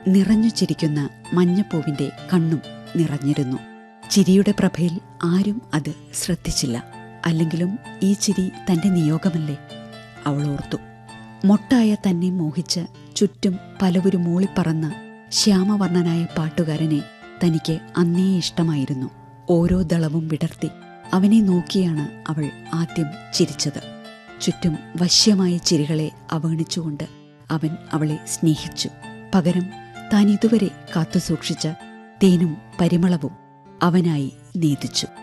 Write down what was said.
നിറഞ്ഞു ചിരിക്കുന്ന മഞ്ഞപ്പൂവിന്റെ കണ്ണും നിറഞ്ഞിരുന്നു ചിരിയുടെ പ്രഭയിൽ ആരും അത് ശ്രദ്ധിച്ചില്ല അല്ലെങ്കിലും ഈ ചിരി തന്റെ നിയോഗമല്ലേ അവൾ ഓർത്തു മൊട്ടായ തന്നെ മോഹിച്ച് ചുറ്റും പലവരും മൂളിപ്പറന്ന ശ്യാമവർണ്ണനായ പാട്ടുകാരനെ തനിക്ക് അന്നേ ഇഷ്ടമായിരുന്നു ഓരോ ദളവും വിടർത്തി അവനെ നോക്കിയാണ് അവൾ ആദ്യം ചിരിച്ചത് ചുറ്റും വശ്യമായ ചിരികളെ അവഗണിച്ചുകൊണ്ട് അവൻ അവളെ സ്നേഹിച്ചു പകരം താൻ ഇതുവരെ കാത്തുസൂക്ഷിച്ച തേനും പരിമളവും അവനായി നീതിച്ചു